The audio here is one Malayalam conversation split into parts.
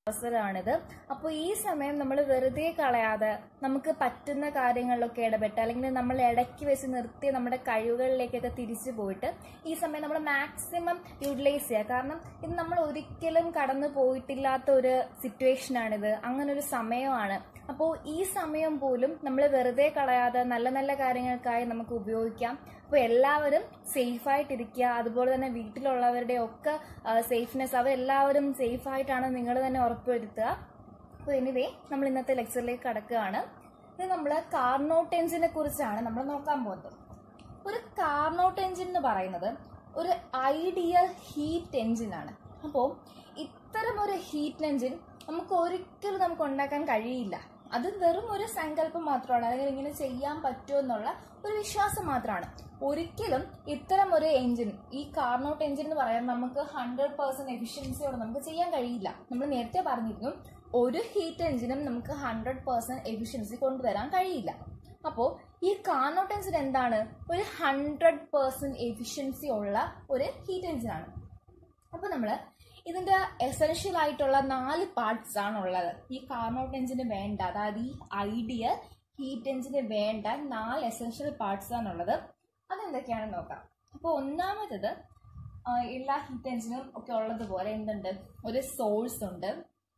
അവസരമാണിത് അപ്പോൾ ഈ സമയം നമ്മൾ വെറുതെ കളയാതെ നമുക്ക് പറ്റുന്ന കാര്യങ്ങളിലൊക്കെ ഇടപെട്ട് അല്ലെങ്കിൽ നമ്മൾ ഇടയ്ക്ക് വെച്ച് നിർത്തി നമ്മുടെ കഴിവുകളിലേക്കൊക്കെ തിരിച്ചു പോയിട്ട് ഈ സമയം നമ്മൾ മാക്സിമം യൂട്ടിലൈസ് ചെയ്യുക കാരണം ഇത് നമ്മൾ ഒരിക്കലും കടന്നു പോയിട്ടില്ലാത്ത ഒരു സിറ്റുവേഷനാണിത് അങ്ങനെ ഒരു സമയമാണ് അപ്പോൾ ഈ സമയം പോലും നമ്മൾ വെറുതെ കളയാതെ നല്ല നല്ല കാര്യങ്ങൾക്കായി നമുക്ക് ഉപയോഗിക്കാം അപ്പോൾ എല്ലാവരും സേഫായിട്ടിരിക്കുക അതുപോലെ തന്നെ വീട്ടിലുള്ളവരുടെ ഒക്കെ സേഫ്നെസ് അവരെല്ലാവരും സേഫായിട്ടാണ് നിങ്ങൾ തന്നെ ഉറപ്പുവരുത്തുക അപ്പോൾ എനിവേ നമ്മൾ ഇന്നത്തെ ലെക്ചറിലേക്ക് കടക്കുകയാണ് ഇത് നമ്മൾ കാർനോട്ട് എഞ്ചിനെ കുറിച്ചാണ് നമ്മൾ നോക്കാൻ പോകുന്നത് ഒരു കാർനോട്ട് എഞ്ചിൻ എന്ന് പറയുന്നത് ഒരു ഐഡിയൽ ഹീറ്റ് എഞ്ചിനാണ് അപ്പോൾ ഇത്തരം ഒരു ഹീറ്റ് എഞ്ചിൻ നമുക്ക് ഒരിക്കലും നമുക്ക് ഉണ്ടാക്കാൻ കഴിയില്ല അത് വെറും ഒരു സങ്കല്പം മാത്രമാണ് അല്ലെങ്കിൽ ഇങ്ങനെ ചെയ്യാൻ പറ്റുമോ എന്നുള്ള ഒരു വിശ്വാസം മാത്രമാണ് ഒരിക്കലും ഇത്തരം ഒരു എഞ്ചിൻ ഈ കാർനോട്ട് എഞ്ചിൻ എന്ന് പറയാൻ നമുക്ക് ഹൺഡ്രഡ് പേഴ്സെന്റ് എഫിഷ്യൻസിയോടെ നമുക്ക് ചെയ്യാൻ കഴിയില്ല നമ്മൾ നേരത്തെ പറഞ്ഞിരുന്നു ഒരു ഹീറ്റ് എഞ്ചിനും നമുക്ക് ഹൺഡ്രഡ് പേഴ്സെന്റ് എഫിഷ്യൻസി കൊണ്ടുവരാൻ കഴിയില്ല അപ്പോൾ ഈ കാർനോട്ട് എഞ്ചിൻ എന്താണ് ഒരു ഹൺഡ്രഡ് പേഴ്സെന്റ് എഫിഷ്യൻസി ഉള്ള ഒരു ഹീറ്റ് എഞ്ചിനാണ് അപ്പോൾ നമ്മൾ ഇതിന്റെ എസെൻഷ്യൽ ആയിട്ടുള്ള നാല് പാർട്സ് ആണ് ഉള്ളത് ഈ കാർനോട്ട് എഞ്ചിന് വേണ്ട അതായത് ഈ ഐഡിയൽ ഹീറ്റ് എഞ്ചിന് വേണ്ട നാല് എസെൻഷ്യൽ പാർട്സ് ആണുള്ളത് അതെന്തൊക്കെയാണെന്ന് നോക്കാം അപ്പോൾ ഒന്നാമത്തത് ആ, എല്ലാ ഹീറ്റ് എഞ്ചിനും ഒക്കെ ഉള്ളതുപോലെ എന്തുണ്ട് ഒരു സോഴ്സ് ഉണ്ട്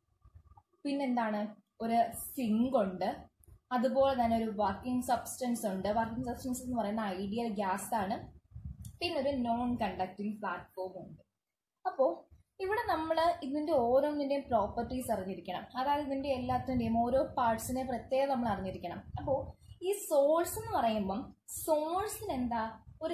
പിന്നെന്താണ് ഒരു സിങ്ക് ഉണ്ട് അതുപോലെ തന്നെ ഒരു വർക്കിംഗ് സബ്സ്റ്റൻസ് ഉണ്ട് വർക്കിംഗ് സബ്സ്റ്റൻസ് എന്ന് പറയുന്ന ഐഡിയൽ ഗ്യാസ് ആണ് പിന്നെ ഒരു നോൺ കണ്ടക്ടിങ് പ്ലാറ്റ്ഫോം ഉണ്ട് അപ്പോൾ ഇവിടെ നമ്മൾ ഇതിന്റെ ഓരോന്നിന്റെയും പ്രോപ്പർട്ടീസ് അറിഞ്ഞിരിക്കണം അതായത് ഇതിന്റെ എല്ലാത്തിന്റെയും ഓരോ പാർട്സിനെ പ്രത്യേകം നമ്മൾ അറിഞ്ഞിരിക്കണം അപ്പോൾ ഈ സോഴ്സ് എന്ന് പറയുമ്പം സോഴ്സിന് എന്താ ഒരു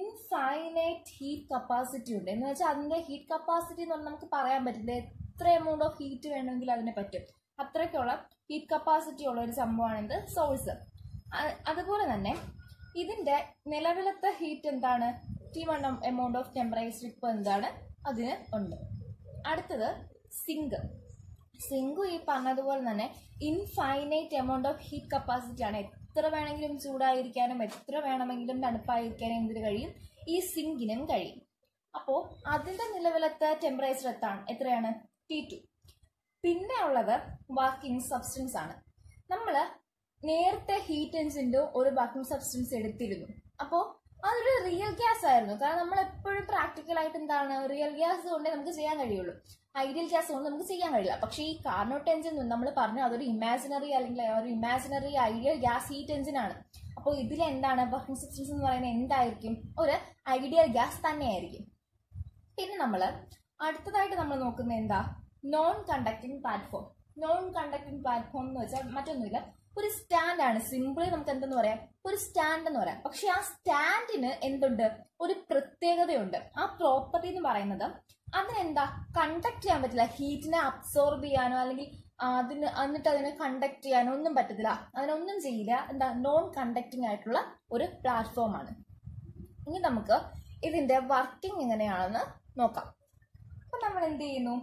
ഇൻഫൈനൈറ്റ് ഹീറ്റ് കപ്പാസിറ്റി ഉണ്ട് എന്ന് വെച്ചാൽ അതിന്റെ ഹീറ്റ് കപ്പാസിറ്റി എന്ന് പറഞ്ഞാൽ നമുക്ക് പറയാൻ പറ്റില്ല എത്ര എമൗണ്ട് ഓഫ് ഹീറ്റ് വേണമെങ്കിൽ അതിന് പറ്റും അത്രയ്ക്കുള്ള ഹീറ്റ് കപ്പാസിറ്റി ഉള്ള ഒരു സംഭവമാണ് ഇത് സോഴ്സ് അതുപോലെ തന്നെ ഇതിന്റെ നിലവിലത്തെ ഹീറ്റ് എന്താണ് T one amount of temperature ഇപ്പോൾ എന്താണ് അതിന് ഉണ്ട് അടുത്തത് സിങ്ക് സിങ്കും ഈ പറഞ്ഞതുപോലെ തന്നെ infinite amount of heat capacity ആണ് എത്ര വേണമെങ്കിലും ചൂടായിരിക്കാനും എത്ര വേണമെങ്കിലും തണുപ്പായിരിക്കാനും എന്തിന് കഴിയും ഈ സിങ്കിനും കഴിയും അപ്പോൾ അതിന്റെ നിലവിലത്തെ ടെമ്പറേച്ചർ എത്താണ് എത്രയാണ് ടി ടു പിന്നെ ഉള്ളത് വർക്കിംഗ് സബ്സ്റ്റൻസ് ആണ് നമ്മൾ നേരത്തെ ഹീറ്റ് എഞ്ചിൻ്റെ ഒരു വർക്കിംഗ് സബ്സ്റ്റൻസ് എടുത്തിരുന്നു അപ്പോൾ അതൊരു റിയൽ ഗ്യാസ് ആയിരുന്നു കാരണം നമ്മൾ എപ്പോഴും പ്രാക്ടിക്കൽ ആയിട്ട് എന്താണ് റിയൽ ഗ്യാസ് കൊണ്ടേ നമുക്ക് ചെയ്യാൻ കഴിയുള്ളൂ ഐഡിയൽ ഗ്യാസ് കൊണ്ട് നമുക്ക് ചെയ്യാൻ കഴിയില്ല പക്ഷേ ഈ കാർനോട്ട് എഞ്ചിൻ നമ്മൾ പറഞ്ഞു അതൊരു ഇമാജിനറി അല്ലെങ്കിൽ ഒരു imaginary ideal gas heat engine ആണ് അപ്പോൾ ഇതിൽ എന്താണ് വർക്കിംഗ് സബ്സ്റ്റൻസ് എന്ന് പറയുന്നത് എന്തായിരിക്കും ഒരു ഐഡിയൽ ഗ്യാസ് തന്നെയായിരിക്കും പിന്നെ നമ്മൾ അടുത്തതായിട്ട് നമ്മൾ നോക്കുന്നത് എന്താ non conducting platform non conducting platform എന്ന് വെച്ചാൽ മറ്റൊന്നുമില്ല ഒരു സ്റ്റാൻഡ് ആണ് സിമ്പിളി നമുക്ക് എന്തെന്ന് പറയാം ഒരു സ്റ്റാൻഡ് എന്ന് പറയാം പക്ഷെ ആ സ്റ്റാൻഡിന് എന്തുണ്ട് ഒരു പ്രത്യേകതയുണ്ട് ആ പ്രോപ്പർട്ടി എന്ന് പറയുന്നത് അതിനെന്താ കണ്ടക്ട് ചെയ്യാൻ പറ്റില്ല ഹീറ്റിനെ അബ്സോർബ് ചെയ്യാനോ അല്ലെങ്കിൽ അതിന് എന്നിട്ട് അതിനെ കണ്ടക്ട് ചെയ്യാനോ ഒന്നും പറ്റത്തില്ല അതിനൊന്നും ചെയ്യില്ല എന്താ നോൺ കണ്ടക്ടിങ് ആയിട്ടുള്ള ഒരു പ്ലാറ്റ്ഫോം ആണ് ഇനി നമുക്ക് ഇതിന്റെ വർക്കിംഗ് എങ്ങനെയാണെന്ന് നോക്കാം അപ്പൊ നമ്മൾ എന്ത് ചെയ്യുന്നു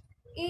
ഈ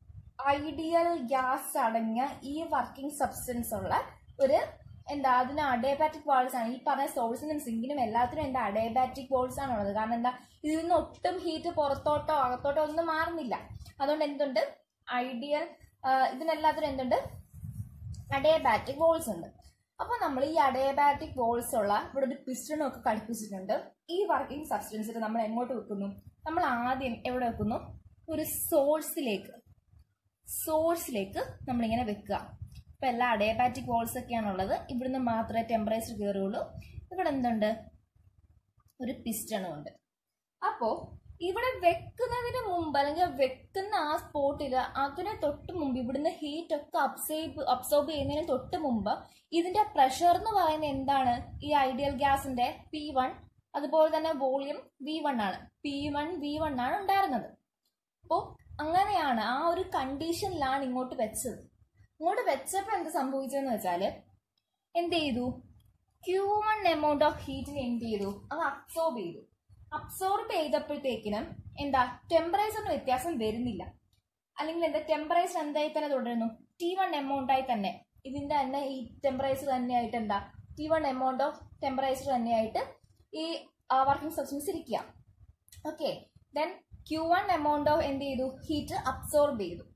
ഐഡിയൽ ഗ്യാസ് അടങ്ങിയ ഈ വർക്കിംഗ് സബ്സ്റ്റൻസ് ഉള്ള ഒരു എന്താ അതിന് അഡേബാറ്റിക് വാൾസ് ആണ് ഈ പറഞ്ഞ സോഴ്സിനും സിങ്കിനും എല്ലാത്തിനും എന്താ അഡേബാറ്റിക് വാൾസ് ആണ് ഉള്ളത് കാരണം എന്താ ഇതിൽ നിന്ന് ഒട്ടും ഹീറ്റ് പുറത്തോട്ടോ അകത്തോട്ടോ ഒന്നും മാറുന്നില്ല അതുകൊണ്ട് എന്തുണ്ട് ഐഡിയൽ ഇതിനെല്ലാത്തിനും എന്തുണ്ട് അഡേബാറ്റിക് വോൾസ് ഉണ്ട് അപ്പൊ നമ്മൾ ഈ അഡേബാറ്റിക് വോൾസ് ഉള്ള ഇവിടെ ഒരു പിസ്റ്റണും ഒക്കെ ഘടിപ്പിച്ചിട്ടുണ്ട് ഈ വർക്കിംഗ് സബ്സ്റ്റൻസിൽ നമ്മൾ എങ്ങോട്ട് വെക്കുന്നു നമ്മൾ ആദ്യം എവിടെ വെക്കുന്നു ഒരു സോഴ്സിലേക്ക് സോഴ്സിലേക്ക് നമ്മളിങ്ങനെ വെക്കുക ഇപ്പൊ എല്ലാ അഡേബാറ്റിക് വോൾസ് ഒക്കെയാണ് ഉള്ളത് ഇവിടുന്ന് മാത്രമേ ടെമ്പറേച്ചർ കയറുള്ളൂ ഇവിടെ എന്തുണ്ട് ഒരു പിസ്റ്റണും ഉണ്ട് അപ്പോ ഇവിടെ വെക്കുന്നതിന് മുമ്പ് അല്ലെങ്കിൽ വെക്കുന്ന ആ സ്പോട്ടിൽ അതിന് തൊട്ട് മുമ്പ് ഇവിടുന്ന് ഹീറ്റ് ഒക്കെ അബ്സോർബ് അബ്സോർബ് ചെയ്യുന്നതിന് തൊട്ട് മുമ്പ് ഇതിന്റെ പ്രഷർ എന്ന് പറയുന്നത് എന്താണ് ഈ ഐഡിയൽ ഗ്യാസിന്റെ പി വൺ അതുപോലെ തന്നെ വോളിയം വി വൺ ആണ് പി വൺ വി വൺ ആണ് ഉണ്ടായിരുന്നത് അപ്പോൾ അങ്ങനെയാണ് ആ ഒരു കണ്ടീഷനിലാണ് ഇങ്ങോട്ട് വെച്ചത് ഇങ്ങോട്ട് വെച്ചപ്പോൾ എന്ത് സംഭവിച്ചതെന്ന് വെച്ചാല് എന്ത് ചെയ്തു ക്യൂ വൺ എമൗണ്ട് ഓഫ് ഹീറ്റിന് എന്ത് ചെയ്തു അത് അബ്സോർബ് ചെയ്തു അബ്സോർബ് ചെയ്തപ്പോഴത്തേക്കിനും എന്താ ടെമ്പറേച്ചറിന് വ്യത്യാസം വരുന്നില്ല അല്ലെങ്കിൽ എന്താ ടെമ്പറേച്ചർ എന്തായി തന്നെ തുടരുന്നു ടി വൺ എമൗണ്ട് ആയി തന്നെ ഇതിന്റെ തന്നെ ഈ ടെമ്പറേച്ചർ തന്നെയായിട്ട് എന്താ T one amount of temperature തന്നെയായിട്ട് ഈ വർക്കിംഗ് സബ്സ്റ്റൻസ് ഇരിക്കുക okay then Q one amount of എന്ത് ചെയ്തു ഹീറ്റ് അബ്സോർബ് ചെയ്തു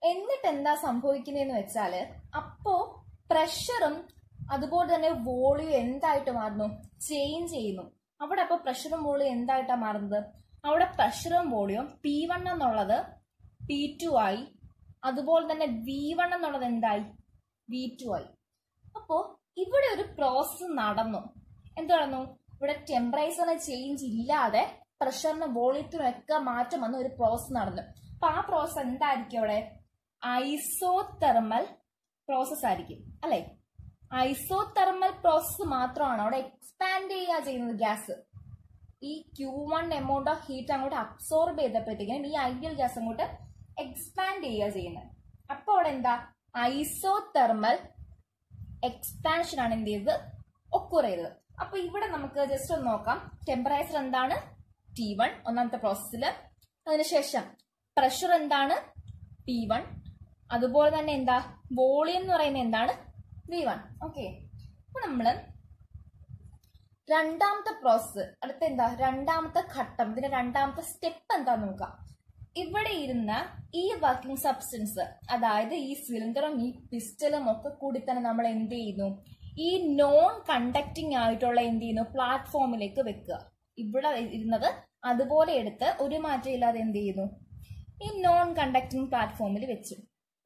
എന്നിട്ട് എന്താ സംഭവിക്കുന്നതെന്ന് വെച്ചാല് അപ്പോ പ്രഷറും അതുപോലെ തന്നെ വോളിയം എന്തായിട്ട് മാറുന്നു ചേഞ്ച് ചെയ്യുന്നു അവിടെ അപ്പൊ പ്രഷറും വോളിയം എന്തായിട്ടാ മാറുന്നത് അവിടെ പ്രഷറും വോളിയം പി വൺ എന്നുള്ളത് പി ടു ആയി അതുപോലെ തന്നെ വി വൺ എന്നുള്ളത് എന്തായി വി ടു ആയി അപ്പോ ഇവിടെ ഒരു പ്രോസസ്സ് നടന്നു എന്ത് നടന്നു ഇവിടെ ടെമ്പറേച്ചറിന് ചേഞ്ച് ഇല്ലാതെ പ്രഷറിന് വോളിയത്തിനും ഒക്കെ മാറ്റം വന്ന ഒരു പ്രോസസ്സ് നടന്നു അപ്പൊ ആ പ്രോസസ്സ് എന്തായിരിക്കും അവിടെ ഐസോതെർമൽ പ്രോസസ് ആയിരിക്കും അല്ലെ ഐസോതെർമൽ പ്രോസസ്സ് മാത്രമാണ് അവിടെ എക്സ്പാൻഡ് ചെയ്യുക ചെയ്യുന്നത് ഗ്യാസ് ഈ Q one amount of heat അങ്ങോട്ട് അബ്സോർബ് ചെയ്തപ്പോഴത്തേക്കും ഈ ഐഡിയൽ ഗ്യാസ് അങ്ങോട്ട് എക്സ്പാൻഡ് ചെയ്യുക ചെയ്യുന്നത് അപ്പൊ അവിടെ എന്താ ഐസോതെർമൽ എക്സ്പാൻഷൻ ആണ് എന്ത് ചെയ്തത് ഒക്കുർ ചെയ്തത് അപ്പൊ ഇവിടെ നമുക്ക് ജസ്റ്റ് ഒന്ന് നോക്കാം ടെമ്പറേച്ചർ എന്താണ് ടി വൺ ഒന്നാമത്തെ പ്രോസസ്സിൽ അതിനുശേഷം പ്രഷർ എന്താണ് പി വൺ അതുപോലെ തന്നെ എന്താ വോളിയം എന്ന് പറയുന്നത് എന്താണ് വി വൺ ഓക്കെ അപ്പൊ നമ്മള് രണ്ടാമത്തെ പ്രോസസ്സ് അടുത്ത എന്താ രണ്ടാമത്തെ ഘട്ടം ഇതിന്റെ രണ്ടാമത്തെ സ്റ്റെപ്പ് എന്താന്ന് നോക്കാം ഇവിടെ ഇരുന്ന ഈ വർക്കിംഗ് സബ്സ്റ്റൻസ് അതായത് ഈ സിലിണ്ടറും ഈ പിസ്റ്റലും ഒക്കെ കൂടി തന്നെ നമ്മൾ എന്ത് ചെയ്യുന്നു ഈ നോൺ കണ്ടക്ടിങ് ആയിട്ടുള്ള എന്ത് ചെയ്യുന്നു പ്ലാറ്റ്ഫോമിലേക്ക് വെക്കുക ഇവിടെ ഇരുന്നത് അതുപോലെ എടുത്ത് ഒരു മാറ്റം ഇല്ലാതെ എന്ത് ചെയ്യുന്നു ഈ നോൺ കണ്ടക്ടിങ് പ്ലാറ്റ്ഫോമിൽ വെച്ചു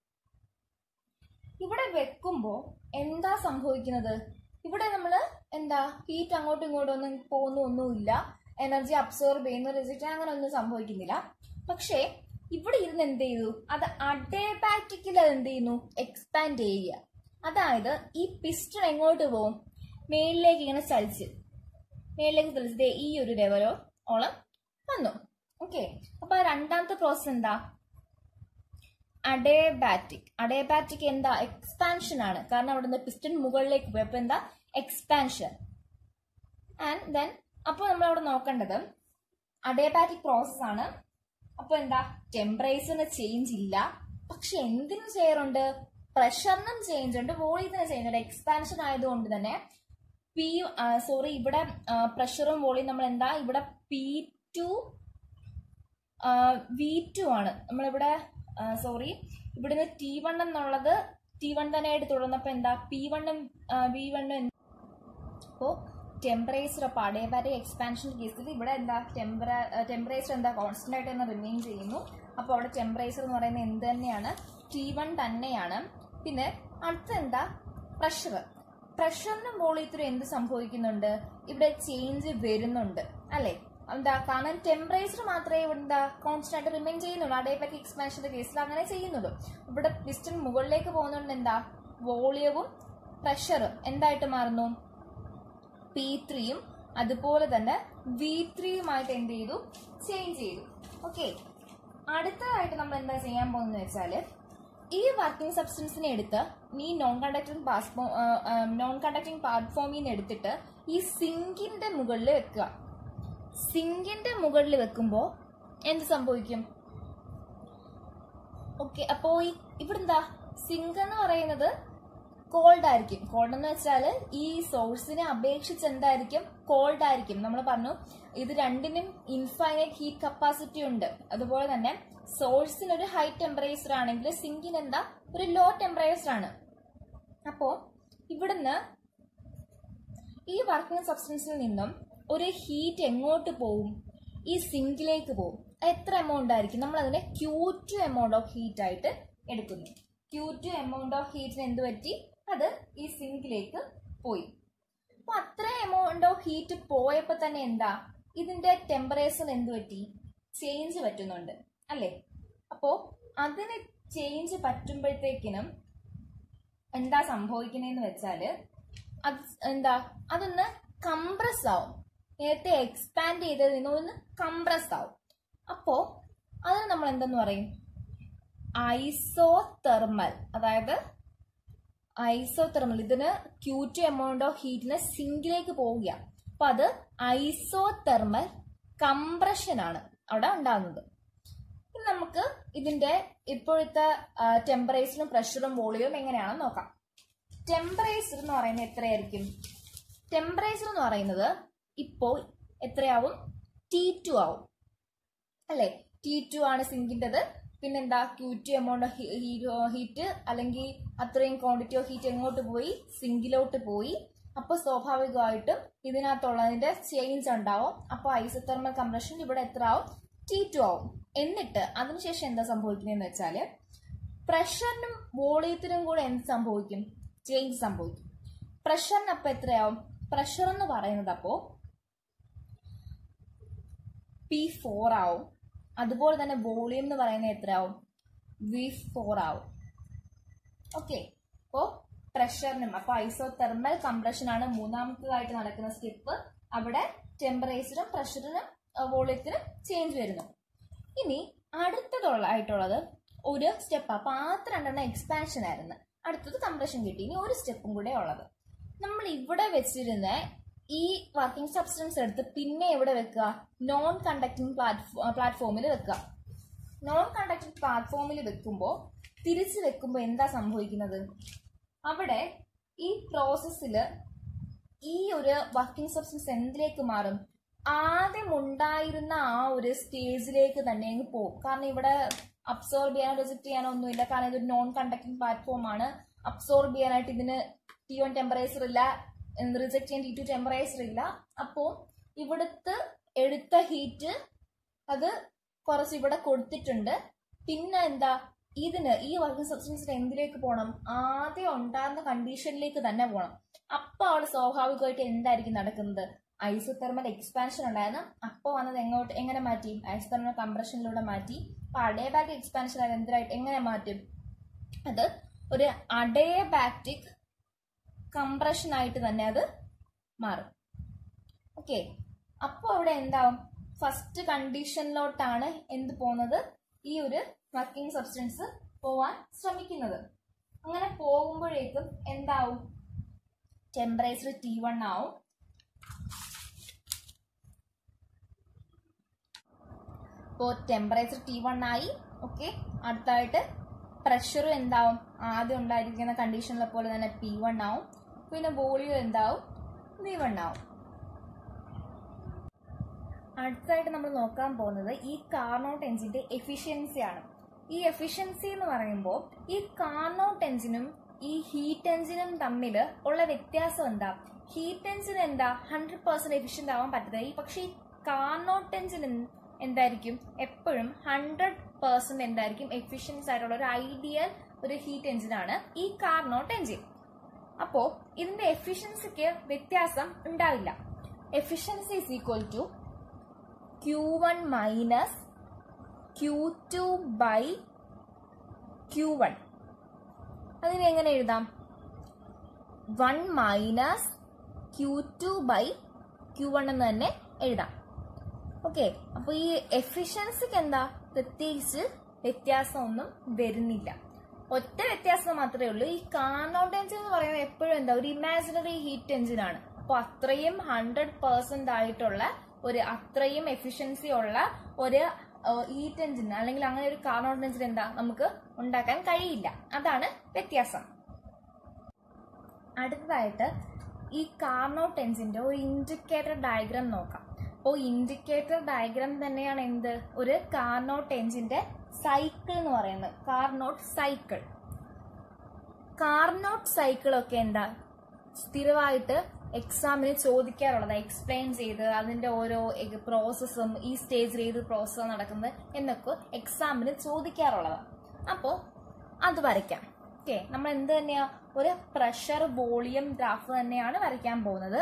ഇവിടെ വെക്കുമ്പോ എന്താ സംഭവിക്കുന്നത് ഇവിടെ നമ്മൾ എന്താ ഹീറ്റ് അങ്ങോട്ടും ഇങ്ങോട്ടും ഒന്നും പോകുന്ന ഒന്നുമില്ല എനർജി അബ്സോർബ് ചെയ്യുന്ന റിസിറ്റ് അങ്ങനെ ഒന്നും സംഭവിക്കുന്നില്ല പക്ഷേ ഇവിടെ ഇരുന്ന് എന്ത് ചെയ്തു അത് അഡേബാറ്റിക്കിൽ അത് എന്ത് ചെയ്യുന്നു എക്സ്പാൻഡ് ചെയ്യുക അതായത് ഈ പിസ്റ്റൺ എങ്ങോട്ട് പോകും മേളിലേക്ക് ഇങ്ങനെ ചലിച്ച് മേളിലേക്ക് ചലിച്ചത് ഈ ഒരു ലെവലോ ഓളം വന്നു ഓക്കെ അപ്പൊ രണ്ടാമത്തെ പ്രോസസ് എന്താ അഡേബാറ്റിക് അഡേബാറ്റിക് എന്താ എക്സ്പാൻഷൻ ആണ് കാരണം അവിടെ നിന്ന് പിസ്റ്റൺ മുകളിലേക്ക് പോയി അപ്പൊ എന്താ എക്സ്പാൻഷൻ ആൻഡ് ദെൻ അപ്പോൾ നമ്മൾ അവിടെ നോക്കേണ്ടത് അഡേബാറ്റിക് പ്രോസസ് ആണ് അപ്പൊ എന്താ ടെമ്പറേച്ചറിന് ചേഞ്ച് ഇല്ല പക്ഷെ എന്തിനും ചെയ്യാറുണ്ട് പ്രഷറിനും ചേഞ്ച് ഉണ്ട് വോളിയത്തിന് ചേഞ്ച് ഉണ്ട് എക്സ്പാൻഷൻ ആയതുകൊണ്ട് തന്നെ പി സോറി ഇവിടെ പ്രഷറും വോളിയം നമ്മൾ എന്താ ഇവിടെ പി ടു വി ടു ആണ് നമ്മളിവിടെ സോറി ഇവിടുന്ന് ടി വൺ എന്നുള്ളത് ടി വൺ തന്നെ ആയിട്ട് തുടർന്നപ്പോ എന്താ പി വണ്ണും വി വണ്ണും അപ്പോൾ ടെമ്പറേച്ചർ അപ്പോൾ അഡേബാറ്റിക് എക്സ്പാൻഷൻ കേസിൽ ഇവിടെ എന്താ ടെമ്പറ ടെമ്പറേച്ചർ എന്താ കോൺസ്റ്റന്റ് ആയിട്ട് തന്നെ റിമെയിൻ ചെയ്യുന്നു അപ്പോൾ അവിടെ ടെമ്പറേച്ചർ എന്ന് പറയുന്നത് എന്ത് തന്നെയാണ് ടി വൺ തന്നെയാണ് പിന്നെ അടുത്ത എന്താ പ്രഷർ പ്രഷറിനും വോളിയത്തിനും എന്ത് സംഭവിക്കുന്നുണ്ട് ഇവിടെ ചേഞ്ച് വരുന്നുണ്ട് അല്ലെ എന്താ കാരണം ടെമ്പറേച്ചർ മാത്രമേ ഇവിടെ എന്താ കോൺസ്റ്റന്റ് ആയിട്ട് റിമെയിൻ ചെയ്യുന്നുള്ളൂ അഡേബാറ്റിക് എക്സ്പാൻഷന്റെ കേസിൽ അങ്ങനെ ചെയ്യുന്നുള്ളൂ ഇവിടെ പിസ്റ്റൺ മുകളിലേക്ക് പോകുന്നതുകൊണ്ട് എന്താ വോളിയവും പ്രഷറും എന്തായിട്ട് മാറുന്നു പി ത്രീയും അതുപോലെ തന്നെ വി ത്രീയുമായിട്ട് എന്ത് ചെയ്തു ചേഞ്ച് ചെയ്തു ഓക്കെ അടുത്തതായിട്ട് നമ്മൾ എന്താ ചെയ്യാൻ പോകുന്നത് വെച്ചാല് ഈ വർക്കിംഗ് സബ്സ്റ്റൻസിനെ എടുത്ത് ഈ നോൺ കണ്ടക്ടിങ് പാസ്ഫോ നോൺ കണ്ടക്ടിങ് പ്ലാറ്റ്ഫോമിൽ നിന്ന് എടുത്തിട്ട് ഈ സിങ്കിന്റെ മുകളിൽ വെക്കുക സിങ്കിന്റെ മുകളിൽ വെക്കുമ്പോൾ എന്ത് സംഭവിക്കും ഓക്കെ അപ്പോ ഈ ഇവിടെന്താ സിങ്ക് എന്ന് പറയുന്നത് കോൾഡ് ആയിരിക്കും കോൾഡ് എന്ന് വെച്ചാൽ ഈ സോഴ്സിനെ അപേക്ഷിച്ച് എന്തായിരിക്കും കോൾഡ് ആയിരിക്കും നമ്മൾ പറഞ്ഞു ഇത് രണ്ടിനും ഇൻഫൈനൈറ്റ് ഹീറ്റ് കപ്പാസിറ്റി ഉണ്ട് അതുപോലെ തന്നെ സോഴ്സിന് ഒരു ഹൈ ടെമ്പറേച്ചർ ആണെങ്കിൽ സിങ്കിന് എന്താ ഒരു ലോ ടെമ്പറേച്ചർ ആണ് അപ്പോ ഇവിടുന്ന് ഈ വർക്കിംഗ് സബ്സ്റ്റൻസിൽ നിന്നും ഒരു ഹീറ്റ് എങ്ങോട്ട് പോവും ഈ സിങ്കിലേക്ക് പോവും എത്ര എമൗണ്ട് ആയിരിക്കും നമ്മൾ അതിനെ Q two amount of heat ആയിട്ട് എടുക്കുന്നു ക്യൂ ടു എമൗണ്ട് ഓഫ് ഹീറ്റിന് എന്ത് പറ്റി അത് ഈ സിങ്കിലേക്ക് പോയി അപ്പൊ അത്ര എമൗണ്ട് ഓഫ് ഹീറ്റ് പോയപ്പോ തന്നെ എന്താ ഇതിന്റെ ടെമ്പറേച്ചർ എന്ത് പറ്റി ചേഞ്ച് പറ്റുന്നുണ്ട് അല്ലേ അപ്പോ അതിന് ചേഞ്ച് പറ്റുമ്പോഴത്തേക്കിനും എന്താ സംഭവിക്കുന്നതെന്ന് വെച്ചാല് അത് എന്താ അതൊന്ന് കംപ്രസ് ആവും നേരത്തെ എക്സ്പാൻഡ് ചെയ്തതിൽ നിന്ന് ഒന്ന് കംപ്രസ് ആവും അപ്പോ അതിന് നമ്മൾ എന്തെന്ന് പറയും ഐസോതെർമൽ അതായത് ഐസോതെർമൽ ഇതിന് ക്യൂ ടു എമൗണ്ട് ഓഫ് ഹീറ്റിന് സിങ്കിലേക്ക് പോവുക അപ്പൊ അത് ഐസോതെർമൽ കംപ്രഷൻ ആണ് അവിടെ ഉണ്ടാകുന്നത് ഇനി നമുക്ക് ഇതിന്റെ ഇപ്പോഴത്തെ ടെമ്പറേച്ചറും പ്രഷറും വോളിയവും എങ്ങനെയാണെന്ന് നോക്കാം ടെമ്പറേച്ചർ എന്ന് പറയുന്നത് എത്രയായിരിക്കും ടെമ്പറേച്ചർ എന്ന് പറയുന്നത് ഇപ്പോൾ എത്രയാവും ടി ടു ആവും അല്ലെ ടി ടു ആണ് സിങ്കിൻ്റെത് പിന്നെന്താ ക്യൂ ടു എമൗണ്ട് ഹീറ്റ് അല്ലെങ്കിൽ അത്രയും ക്വാണ്ടിറ്റി ഓഫ് ഹീറ്റ് എങ്ങോട്ട് പോയി സിങ്കിലോട്ട് പോയി അപ്പോൾ സ്വാഭാവികമായിട്ടും ഇതിനകത്തുള്ളതിന്റെ ചേഞ്ച് ഉണ്ടാവും അപ്പോൾ ഐസോതെർമൽ കംപ്രഷൻ ഇവിടെ എത്ര ആവും ടി ടു ആവും എന്നിട്ട് അതിനുശേഷം എന്താ സംഭവിക്കുന്നതെന്ന് വെച്ചാൽ പ്രഷറിനും വോളിയത്തിനും കൂടെ എന്ത് സംഭവിക്കും ചേഞ്ച് സംഭവിക്കും പ്രഷറിന് അപ്പോൾ എത്രയാവും പ്രഷർ എന്ന് പറയുന്നത് അപ്പോൾ പി ഫോർ ആവും അതുപോലെ തന്നെ വോളിയം എന്ന് പറയുന്നത് എത്രയാവും വി ഫോർ ആവും ഓക്കെ അപ്പോൾ പ്രഷറിനും അപ്പോൾ ഐസോ തെർമൽ കംപ്രഷൻ ആണ് മൂന്നാമത്തേതായിട്ട് നടക്കുന്ന സ്റ്റെപ്പ് അവിടെ ടെമ്പറേച്ചറും പ്രഷറിനും വോളിയത്തിനും ചേഞ്ച് വരുന്നു ഇനി അടുത്തതുള്ളതായിട്ടുള്ളത് ഒരു സ്റ്റെപ്പ് അപ്പോൾ ആദ്യത്തെ രണ്ടെണ്ണം എക്സ്പാൻഷൻ ആയിരുന്നു അടുത്തത് കംപ്രഷൻ കിട്ടി ഇനി ഒരു സ്റ്റെപ്പും കൂടെ ഉള്ളത് നമ്മൾ ഇവിടെ വെച്ചിരുന്ന ഈ വർക്കിംഗ് സബ്സ്റ്റൻസ് എടുത്ത് പിന്നെ എവിടെ വെക്കുക നോൺ കണ്ടക്ടിങ് പ്ലാറ്റ്ഫോമിൽ വെക്കുക നോൺ കണ്ടക്ടിങ് പ്ലാറ്റ്ഫോമിൽ വെക്കുമ്പോൾ തിരിച്ച് വെക്കുമ്പോൾ എന്താ സംഭവിക്കുന്നത് അവിടെ ഈ പ്രോസസ്സിൽ ഈ ഒരു വർക്കിംഗ് സബ്സ്റ്റൻസ് എന്തിലേക്ക് മാറും ആദ്യം ഉണ്ടായിരുന്ന ആ ഒരു സ്റ്റേജിലേക്ക് തന്നെ അങ്ങ് പോകും കാരണം ഇവിടെ അബ്സോർബ് ചെയ്യാനോ റിജക്ട് ചെയ്യാനോ ഒന്നുമില്ല കാരണം ഇതൊരു നോൺ കണ്ടക്ടിങ് പ്ലാറ്റ്ഫോം ആണ് അബ്സോർബ് ചെയ്യാനായിട്ട് ഇതിന് ടി വൺ ടെമ്പറേച്ചർ ഇല്ല റിജക്ട് ചെയ്യാൻ ടി ടു ടെമ്പറേച്ചർ ഇല്ല അപ്പോൾ ഇവിടുത്തെ എടുത്ത ഹീറ്റ് അത് കുറച്ച് ഇവിടെ കൊടുത്തിട്ടുണ്ട് പിന്നെ എന്താ ഇതിന് ഈ വർക്കിംഗ് സബ്സ്റ്റൻസിന് എന്തിലേക്ക് പോകണം ആദ്യം ഉണ്ടായിരുന്ന കണ്ടീഷനിലേക്ക് തന്നെ പോകണം അപ്പോൾ അവിടെ സ്വാഭാവികമായിട്ട് എന്തായിരിക്കും നടക്കുന്നത് ഐസോതെർമൽ എക്സ്പാൻഷൻ ഉണ്ടായിരുന്നു അപ്പോൾ വന്നത് എങ്ങോട്ട് എങ്ങനെ മാറ്റി ഐസോതെർമൽ കംപ്രഷനിലൂടെ മാറ്റി അപ്പോൾ അഡേബാറ്റിക് എക്സ്പാൻഷൻ ആയത് എന്തിനായിട്ട് എങ്ങനെ മാറ്റും അത് ഒരു അഡേബാറ്റിക് കംപ്രഷൻ ആയിട്ട് തന്നെ അത് മാറും ഓക്കെ അപ്പോൾ അവിടെ എന്താവും ഫസ്റ്റ് കണ്ടീഷനിലോട്ടാണ് എന്ത് പോകുന്നത് ഈ ഒരു വർക്കിംഗ് സബ്സ്റ്റൻസ് പോവാൻ ശ്രമിക്കുന്നത് അങ്ങനെ പോകുമ്പോഴേക്കും എന്താവും ടെമ്പറേച്ചർ ടി വൺ ആവും ഇപ്പോൾ ടെമ്പറേച്ചർ ടി വൺ ആയി ഓക്കെ അടുത്തായിട്ട് പ്രഷറും എന്താവും ആദ്യം ഉണ്ടായിരിക്കുന്ന കണ്ടീഷനിലെ പോലെ തന്നെ പി വൺ ആവും പിന്നെ വോളിയം എന്താവും വി വൺ ആവും അടുത്തായിട്ട് നമ്മൾ നോക്കാൻ പോകുന്നത് ഈ കാർനോട്ട് എഞ്ചിന്റെ എഫിഷ്യൻസി ആണ് ഈ എഫിഷ്യൻസി എന്ന് പറയുമ്പോൾ ഈ കാർനോട്ട് എഞ്ചിനും ഈ ഹീറ്റ് എഞ്ചിനും തമ്മിൽ ഉള്ള വ്യത്യാസം എന്താ ഹീറ്റ് എഞ്ചിൻ എന്താ ഹൺഡ്രഡ് പെർസെന്റ് എഫിഷ്യന്റ് ആവാൻ പറ്റത്തില്ല ഈ പക്ഷേ ഈ കാർനോട്ട് എഞ്ചിൻ എന്തായിരിക്കും എപ്പോഴും ഹൺഡ്രഡ് പെർസെന്റ് എന്തായിരിക്കും എഫിഷ്യൻസ് ആയിട്ടുള്ള ഒരു ഐഡിയൽ ഒരു ഹീറ്റ് എഞ്ചിനാണ് ഈ കാർനോട്ട് എഞ്ചിൻ അപ്പോൾ ഇതിന്റെ എഫിഷ്യൻസിക്ക് വ്യത്യാസം ഉണ്ടാവില്ല efficiency is equal to Q one minus Q two by Q one അതിന് എങ്ങനെ എഴുതാം one minus Q two by Q one എന്ന് തന്നെ എഴുതാം ഓക്കെ അപ്പോൾ ഈ എഫിഷ്യൻസിക്ക് എന്താ പ്രത്യേകിച്ച് വ്യത്യാസമൊന്നും വരുന്നില്ല ഒറ്റ വ്യത്യാസം മാത്രമേ ഉള്ളൂ ഈ കാർനോട്ട് എഞ്ചിൻ എന്ന് പറയുന്നത് എപ്പോഴും എന്താ ഒരു ഇമാജിനറി ഹീറ്റ് എഞ്ചിൻ ആണ് അപ്പോൾ അത്രയും ഹൺഡ്രഡ് പെർസെന്റ് ആയിട്ടുള്ള ഒരു അത്രയും എഫിഷ്യൻസി ഉള്ള ഒരു ഹീറ്റ് എഞ്ചിൻ അല്ലെങ്കിൽ അങ്ങനെ ഒരു കാർനോട്ട് എഞ്ചിൻ എന്താ നമുക്ക് ഉണ്ടാക്കാൻ കഴിയില്ല അതാണ് വ്യത്യാസം അടുത്തതായിട്ട് ഈ കാർനോട്ട് എഞ്ചിന്റെ ഒരു ഇൻഡിക്കേറ്റർ ഡയഗ്രാം നോക്കാം അപ്പോൾ ഇൻഡിക്കേറ്റർ ഡയഗ്രാം തന്നെയാണ് എന്ത് ഒരു കാർനോട്ട് എഞ്ചിന്റെ സൈക്കിൾ എന്ന് പറയുന്നത് കാർനോട്ട് സൈക്കിൾ കാർനോട്ട് സൈക്കിൾ ഒക്കെ എന്താ സ്ഥിരമായിട്ട് എക്സാമിന് ചോദിക്കാറുള്ളത് എക്സ്പ്ലെയിൻ ചെയ്ത് അതിന്റെ ഓരോ പ്രോസസ്സും ഈ സ്റ്റേജിൽ ഏത് പ്രോസസ്സാണ് നടക്കുന്നത് എന്നൊക്കെ എക്സാമിന് ചോദിക്കാറുള്ളതാണ് അപ്പോൾ അത് വരയ്ക്കാം ഓക്കെ നമ്മൾ എന്ത് തന്നെയാ ഒരു പ്രഷർ വോളിയം ഗ്രാഫ് തന്നെയാണ് വരയ്ക്കാൻ പോകുന്നത്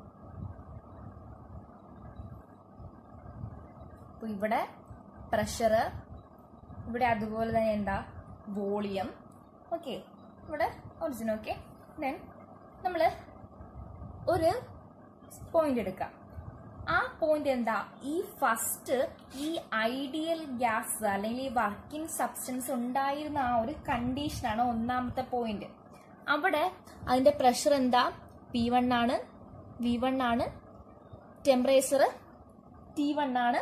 അപ്പോൾ ഇവിടെ പ്രഷർ ഇവിടെ അതുപോലെ തന്നെ എന്താ വോളിയം ഓക്കെ ഇവിടെ ഒറിജിൻ ഓക്കെ ദെൻ നമ്മൾ ഒരു പോയിന്റ് എടുക്കാം ആ പോയിന്റ് എന്താ ഈ ഫസ്റ്റ് ഈ ഐഡിയൽ ഗ്യാസ് അല്ലെങ്കിൽ ഈ വർക്കിംഗ് സബ്സ്റ്റൻസ് ഉണ്ടായിരുന്ന ആ ഒരു കണ്ടീഷനാണ് ഒന്നാമത്തെ പോയിന്റ് അവിടെ അതിന്റെ പ്രഷർ എന്താ പി വൺ ആണ് വി വൺ ആണ് ടെമ്പറേച്ചർ ടി വൺ ആണ്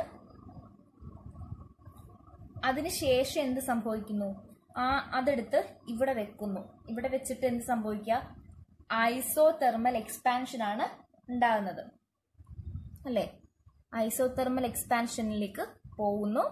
അതിനുശേഷം എന്ത് സംഭവിക്കുന്നു ആ അതെടുത്ത് ഇവിടെ വെക്കുന്നു ഇവിടെ വെച്ചിട്ട് എന്ത് സംഭവിക്കുക ഐസോ തെർമൽ എക്സ്പാൻഷൻ ആണ് ഉണ്ടാകുന്നത് അല്ലേ ഐസോ തെർമൽ എക്സ്പാൻഷനിലേക്ക് പോകുന്നു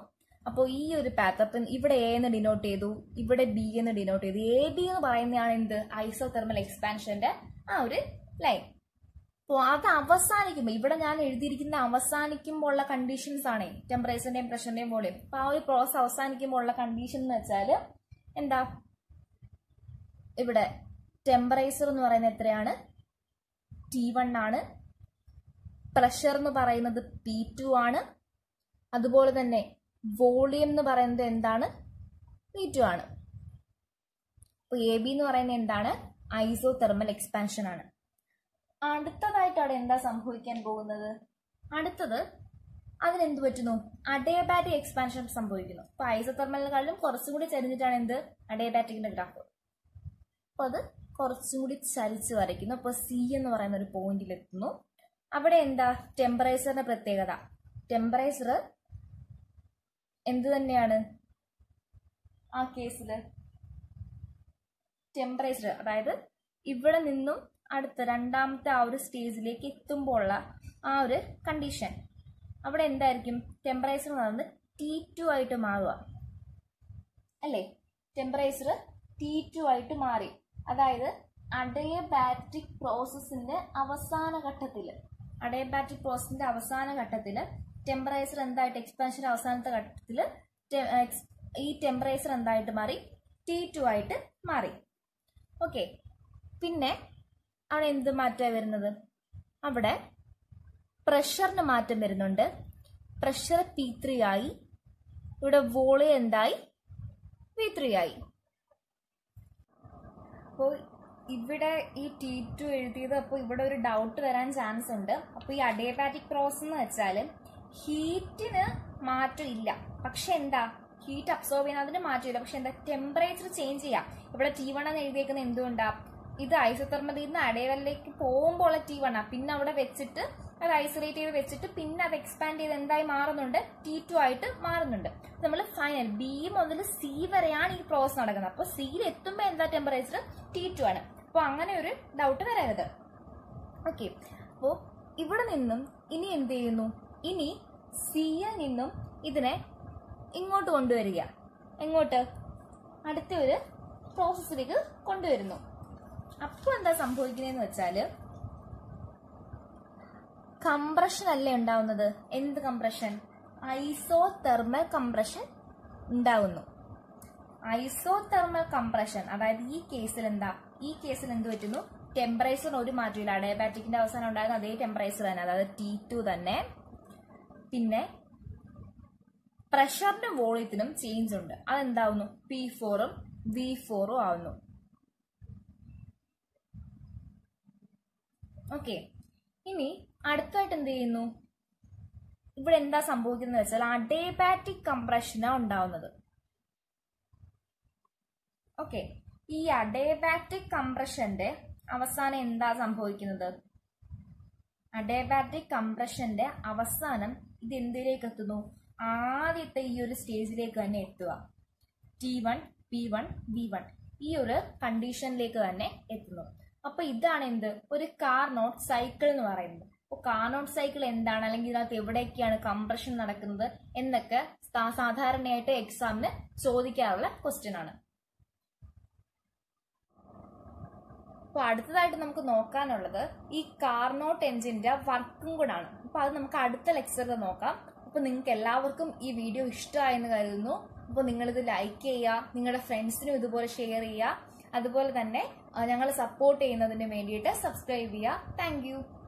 അപ്പോൾ ഈ ഒരു പാത്ത് അപ്പം ഇവിടെ എ എന്ന് ഡിനോട്ട് ചെയ്തു ഇവിടെ ബി എന്ന് ഡിനോട്ട് ചെയ്തു എ ബി എന്ന് പറയുന്നതാണ് എന്ത് ഐസോ തെർമൽ എക്സ്പാൻഷന്റെ ആ ഒരു ലൈൻ അപ്പോൾ അത് അവസാനിക്കുമ്പോൾ ഇവിടെ ഞാൻ എഴുതിയിരിക്കുന്ന അവസാനിക്കുമ്പോൾ ഉള്ള കണ്ടീഷൻസ് ആണ് ടെമ്പറേച്ചറിന്റെയും പ്രഷറിന്റെയും വോളിയം അപ്പോൾ ആ ഒരു പ്രോസസ് അവസാനിക്കുമ്പോൾ ഉള്ള കണ്ടീഷൻ എന്ന് വെച്ചാൽ എന്താ ഇവിടെ ടെമ്പറേച്ചർ എന്ന് പറയുന്നത് എത്രയാണ് ടി വൺ ആണ് പ്രഷർ എന്ന് പറയുന്നത് പി ടു ആണ് അതുപോലെ തന്നെ വോളിയം എന്ന് പറയുന്നത് എന്താണ് പി ടു ആണ് അപ്പോൾ എ ബി എന്ന് പറയുന്നത് എന്താണ് ഐസോ തെർമൽ എക്സ്പാൻഷൻ ആണ് അടുത്തതായിട്ട് അവിടെ എന്താ സംഭവിക്കാൻ പോകുന്നത് അടുത്തത് അതിനെന്ത് പറ്റുന്നു അഡയബാറ്റിക് എക്സ്പാൻഷൻ സംഭവിക്കുന്നു അപ്പൊ ഐസോതെർമലിനെക്കാളും കുറച്ചും കൂടി ചരിഞ്ഞിട്ടാണ് എന്ത് അഡയബാറ്റിക്കിന്റെ ഗ്രാഫ് അപ്പൊ അത് കുറച്ചും കൂടി ചരിച്ച് വരയ്ക്കുന്നു അപ്പൊ സി എന്ന് പറയുന്ന ഒരു പോയിന്റിൽ എത്തുന്നു അവിടെ എന്താ ടെമ്പറേച്ചറിന്റെ പ്രത്യേകത ടെമ്പറേച്ചർ എന്ത് തന്നെയാണ് ആ കേസിൽ ടെമ്പറേച്ചർ അതായത് ഇവിടെ നിന്നും അടുത്ത രണ്ടാമത്തെ ആ ഒരു സ്റ്റേജിലേക്ക് എത്തുമ്പോൾ ഉള്ള ആ ഒരു കണ്ടീഷൻ അവിടെ എന്തായിരിക്കും ടെമ്പറേച്ചർ എന്ന് പറയുന്നത് ടി ടു ആയിട്ട് മാറുക അല്ലേ ടെമ്പറേച്ചർ ടി ടു ആയിട്ട് മാറി അതായത് അഡയബാറ്റിക് പ്രോസസ്സിന്റെ അവസാന ഘട്ടത്തിൽ അഡയബാറ്റിക് പ്രോസസ്സിന്റെ അവസാന ഘട്ടത്തിൽ ടെമ്പറേച്ചർ എന്തായിട്ട് എക്സ്പാൻഷൻ അവസാനത്തെ ഘട്ടത്തിൽ ഈ ടെമ്പറേച്ചർ എന്തായിട്ട് മാറി ടി ടു ആയിട്ട് മാറി ഓക്കെ പിന്നെ അവിടെ എന്ത് മാറ്റമാണ് വരുന്നത് അവിടെ പ്രഷറിന് മാറ്റം വരുന്നുണ്ട് പ്രഷർ പി ത്രീ ആയി ഇവിടെ വോളിയം എന്തായി പി ത്രീ ആയി അപ്പോൾ ഇവിടെ ഈ ടി ടു എഴുതിയത് അപ്പോൾ ഇവിടെ ഒരു ഡൗട്ട് വരാൻ ചാൻസ് ഉണ്ട് അപ്പോൾ ഈ അഡിയബാറ്റിക് പ്രോസസ് എന്ന് വെച്ചാൽ ഹീറ്റിന് മാറ്റം ഇല്ല പക്ഷെ എന്താ ഹീറ്റ് അബ്സോർബ് ചെയ്യുന്ന അതിന് മാറ്റമില്ല പക്ഷെ എന്താ ടെമ്പറേച്ചർ ചേഞ്ച് ചെയ്യാം ഇവിടെ ടി വൺ എന്ന് എഴുതിയേക്കുന്നത് എന്തുകൊണ്ടാ ഇത് ഐസോതെർമലിൽ നിന്ന് അടയവലിലേക്ക് പോകുമ്പോൾ ഉള്ള ടി വൺ ആ പിന്നെ അവിടെ വെച്ചിട്ട് അത് ഐസൊലേറ്റ് ചെയ്ത് വെച്ചിട്ട് പിന്നെ അത് എക്സ്പാൻഡ് ചെയ്ത് എന്തായി മാറുന്നുണ്ട് ടി ടു ആയിട്ട് മാറുന്നുണ്ട് നമ്മൾ ഫൈനൽ ബി മുതൽ സി വരെയാണ് ഈ പ്രോസസ് നടക്കുന്നത് അപ്പോൾ സിയിൽ എത്തുമ്പോൾ എന്താ ടെമ്പറേച്ചർ ടി ടു ആണ് അപ്പോൾ അങ്ങനെ ഒരു ഡൗട്ട് വരരുത് ഓക്കെ അപ്പോൾ ഇവിടെ നിന്നും ഇനി എന്ത് ചെയ്യുന്നു ഇനി സിയിൽ നിന്നും ഇതിനെ ഇങ്ങോട്ട് കൊണ്ടുവരിക എങ്ങോട്ട് അടുത്ത ഒരു പ്രോസസ്സിലേക്ക് കൊണ്ടുവരുന്നു അപ്പോൾ എന്താ സംഭവിക്കുന്നതെന്ന് വെച്ചാൽ കംപ്രഷൻ അല്ലേ ഉണ്ടാവുന്നത് എന്ത് കംപ്രഷൻ ഐസോ തെർമൽ കംപ്രഷൻ ഉണ്ടാവുന്നു ഐസോ തെർമൽ കംപ്രഷൻ അതായത് ഈ കേസിൽ എന്താ ഈ കേസിൽ എന്ത് പറ്റുന്നു ടെമ്പറേച്ചറിന് ഒരു മാറ്റമില്ല ഡയബാറ്റിക്കിന്റെ അവസാനം ഉണ്ടായിരുന്ന അതേ ടെമ്പറേച്ചർ തന്നെ അതായത് ടി ടു തന്നെ പിന്നെ പ്രഷറിനും വോളിയത്തിനും ചേഞ്ച് ഉണ്ട് അതെന്താവുന്നു പി ഫോറും വി ഫോറും ആവുന്നു ഓക്കെ ഇനി അടുത്തായിട്ട് എന്ത് ചെയ്യുന്നു ഇവിടെ എന്താ സംഭവിക്കുന്നത് വെച്ചാൽ അഡേബാറ്റിക് കംപ്രഷനാണ് ഉണ്ടാവുന്നത് ഓക്കെ ഈ അഡേബാറ്റിക് കംപ്രഷന്റെ അവസാനം എന്താ സംഭവിക്കുന്നത് അഡേബാറ്റിക് കംപ്രഷന്റെ അവസാനം ഇത് എന്തിലേക്ക് എത്തുന്നു ആദ്യത്തെ ഈ ഒരു സ്റ്റേജിലേക്ക് തന്നെ എത്തുക T one P one V one ഈ ഒരു കണ്ടീഷനിലേക്ക് തന്നെ എത്തുന്നു അപ്പൊ ഇതാണ് എന്ത് ഒരു കാർ നോട്ട് സൈക്കിൾ എന്ന് പറയുന്നത് അപ്പോൾ കാർ നോട്ട് സൈക്കിൾ എന്താണ് അല്ലെങ്കിൽ ഇതിനകത്ത് എവിടെയൊക്കെയാണ് കംപ്രഷൻ നടക്കുന്നത് എന്നൊക്കെ സാ- സാധാരണയായിട്ട് എക്സാമിന് ചോദിക്കാറുള്ള ക്വസ്റ്റ്യൻ ആണ് അപ്പോൾ അടുത്തതായിട്ട് നമുക്ക് നോക്കാനുള്ളത് ഈ കാർനോട്ട് എഞ്ചിന്റെ വർക്കും കൂടാണ് അപ്പോൾ അത് നമുക്ക് അടുത്ത ലെക്ചറിൽ നോക്കാം അപ്പോൾ നിങ്ങൾക്ക് എല്ലാവർക്കും ഈ വീഡിയോ ഇഷ്ടമായെന്ന് കരുതുന്നു അപ്പോൾ നിങ്ങളിത് ലൈക്ക് ചെയ്യുക നിങ്ങളുടെ ഫ്രണ്ട്സിനും ഇതുപോലെ ഷെയർ ചെയ്യുക അതുപോലെ തന്നെ ഞങ്ങൾ സപ്പോർട്ട് ചെയ്യുന്നതിന് വേണ്ടിയിട്ട് സബ്സ്ക്രൈബ് ചെയ്യുക താങ്ക്